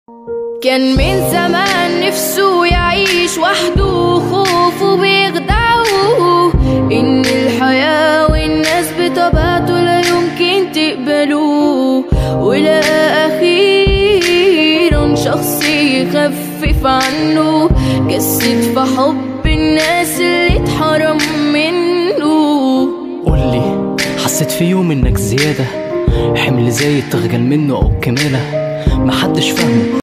كان من زمان نفسه يعيش وحده وخوفه بيخدعه إن الحياة والناس بطبيعته لا يمكن تقبلوه ولقى أخيرا شخص يخفف عنه جسد في حب الناس اللي اتحرم منه قولي حسيت في يوم انك زيادة حمل زايد تخجل منه او كمالة محدش فاهمه